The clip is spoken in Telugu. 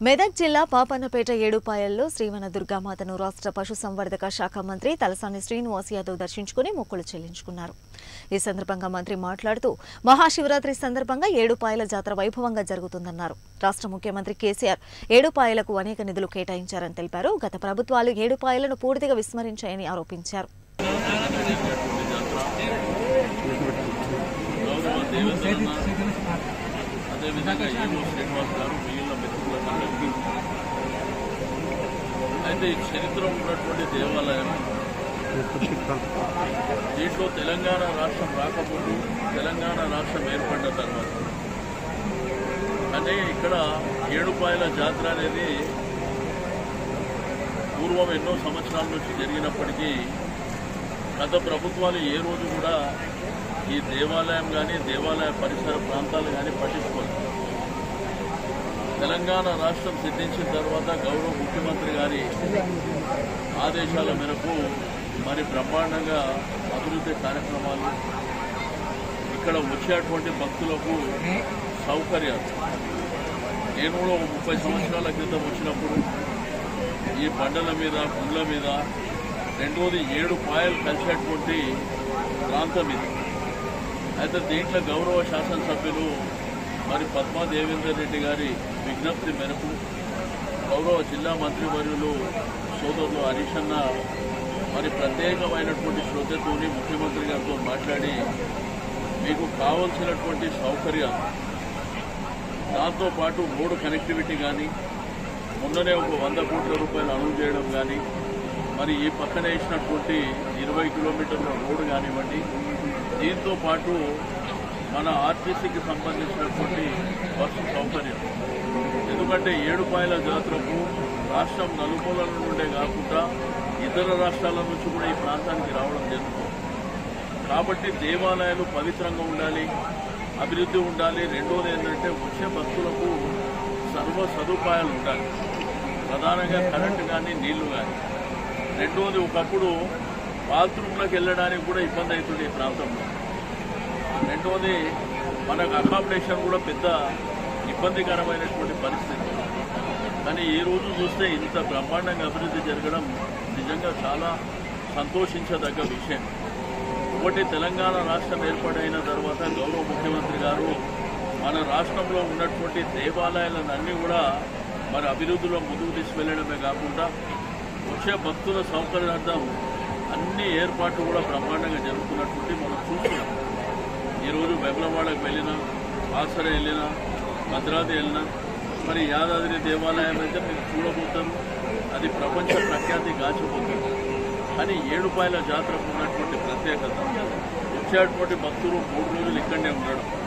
మెదక్ జిల్లా పాపన్నపేట ఏడుపాయల్లో శ్రీవన దుర్గామాతను రాష్ట్ర పశుసంవర్ధక శాఖ మంత్రి తలసాని శ్రీనివాస్ యాదవ్ దర్శించుకుని మొక్కులు చెల్లించుకున్నారు ఈ సందర్భంగా మంత్రి మాట్లాడుతూ మహాశివరాత్రి సందర్భంగా ఏడుపాయల జాతర వైభవంగా జరుగుతుందన్నారు రాష్ట్ర ముఖ్యమంత్రి కేసీఆర్ ఏడుపాయలకు అనేక నిధులు కేటాయించారని తెలిపారు గత ప్రభుత్వాలు ఏడుపాయలను పూర్తిగా విస్మరించాయని ఆరోపించారు గౌరవ దేవేంద్రన్న అదేవిధంగా ఏమో శ్రీనివాస్ గారు మిగిలిన మిత్రులందరికీ అయితే ఈ చరిత్ర ఉన్నటువంటి దేవాలయం దీంట్లో తెలంగాణ రాష్ట్రం రాకముందు తెలంగాణ రాష్ట్రం ఏర్పడిన తర్వాత అంటే ఇక్కడ ఏడుపాయల జాతర అనేది పూర్వం ఎన్నో సంవత్సరాల నుంచి జరిగినప్పటికీ గత ప్రభుత్వాలు ఏ రోజు కూడా ఈ దేవాలయం కానీ దేవాలయ పరిసర ప్రాంతాలు కానీ పట్టించుకోలేదు తెలంగాణ రాష్ట్రం సిద్ధించిన తర్వాత గౌరవ ముఖ్యమంత్రి గారి ఆదేశాల మేరకు మరి బ్రహ్మాండంగా అభివృద్ధి కార్యక్రమాలు ఇక్కడ వచ్చేటువంటి భక్తులకు సౌకర్యాలు నేను కూడా ఒక ముప్పై సంవత్సరాల క్రితం వచ్చినప్పుడు ఈ బండల మీద గుండ్ల మీద రెండోది ఏడు పాయలు కలిసేటువంటి ప్రాంతం ఇది అయితే దీంట్లో గౌరవ శాసనసభ్యులు మరి పద్మా దేవేందర్ రెడ్డి గారి విజ్ఞప్తి మేరకు గౌరవ జిల్లా మంత్రివర్యులు సోదరులు హరీష్ అన్న మరి ప్రత్యేకమైనటువంటి శ్రద్ధతోని ముఖ్యమంత్రి గారితో మాట్లాడి మీకు కావలసినటువంటి సౌకర్యాలు దాంతో పాటు రోడ్డు కనెక్టివిటీ కానీ మొన్ననే ఒక వంద కోట్ల రూపాయలు అమలు చేయడం కానీ మరి ఈ పక్కన వేసినటువంటి ఇరవై కిలోమీటర్ల రోడ్డు కానివ్వండి దీంతో పాటు మన ఆర్టీసీకి సంబంధించినటువంటి బస్సు సౌకర్యం ఎందుకంటే ఏడుపాయల జాతరకు రాష్ట్రం నలుమూలల నుండే కాకుండా ఇతర రాష్ట్రాల నుంచి కూడా ఈ ప్రాంతానికి రావడం జరుగుతుంది కాబట్టి దేవాలయాలు పవిత్రంగా ఉండాలి అభివృద్ధి ఉండాలి రెండోది ఏంటంటే వచ్చే భక్తులకు సర్వ సదుపాయాలు ఉండాలి ప్రధానంగా కరెంటు కానీ నీళ్లు కానీ రెండోది ఒకప్పుడు బాత్రూంలోకి వెళ్ళడానికి కూడా ఇబ్బంది అవుతుంది ఈ ప్రాంతంలో రెండోది మనకు అకామిడేషన్ కూడా పెద్ద ఇబ్బందికరమైనటువంటి పరిస్థితి కానీ ఈ రోజు చూస్తే ఇంత బ్రహ్మాండంగా అభివృద్ధి జరగడం నిజంగా చాలా సంతోషించదగ్గ విషయం ఒకటి తెలంగాణ రాష్ట్రం ఏర్పాటైన తర్వాత గౌరవ ముఖ్యమంత్రి గారు మన రాష్ట్రంలో ఉన్నటువంటి దేవాలయాలన్నీ కూడా మరి అభివృద్ధిలో ముందుకు తీసుకెళ్లడమే కాకుండా వచ్చే భక్తుల సౌకర్యార్థం అన్ని ఏర్పాట్లు కూడా బ్రహ్మాండంగా జరుగుతున్నటువంటి మనం చూస్తున్నాం ఈరోజు వెబ్లవాడకు వెళ్ళినా ఆసర వెళ్ళినా భద్రాద్రి వెళ్ళినా మరి యాదాద్రి దేవాలయం అయితే మీరు చూడబోతారు అది ప్రపంచ ప్రఖ్యాతి గాచిపోతుంది కానీ ఏడుపాయల జాతరకు ఉన్నటువంటి ప్రత్యేకత వచ్చేటువంటి భక్తులు మూడు రోజులు ఇక్కడనే ఉండడం